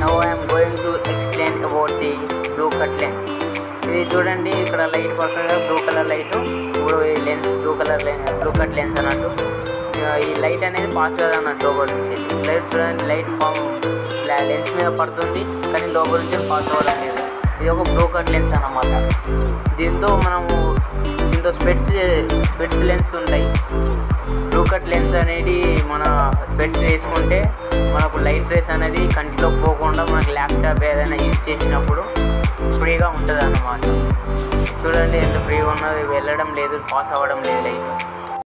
now I'm going to explain about the blue cut lens ఇది చూడండి ఇక్కడ light పడుతుంది కదా బ్లూ కలర్ లైట్ ఇప్పుడు ఈ lens blue colour blue cut lens అన్నట్టు ఇక ఈ లైట్ అనేది పాస్ కాదు అన్నట్టు లోపల నుంచి లైట్ చూడండి లైట్ ఫామ్ లెన్స్ మీద పడుతుంది కానీ లోపల నుంచి పాస్ అవ్వడం లేదు ఇది ఒక బ్లూ కట్ లెన్స్ అన్నమాట దీంతో మనము దీంతో స్పెట్స్ స్పెట్స్ లెన్స్ ఉంటాయి బ్లూ కట్ లెన్స్ అనేది మన స్పెట్స్ వేసుకుంటే మనకు లైట్ రేస్ అనేది కంటిలో పోకుండా మనకి ల్యాప్టాప్ ఏదైనా యూజ్ చేసినప్పుడు ఫ్రీగా ఉంటుంది అన్నమాట చూడండి ఎంత ఫ్రీగా ఉన్నది వెళ్ళడం లేదు పాస్ అవ్వడం లేదు లైట్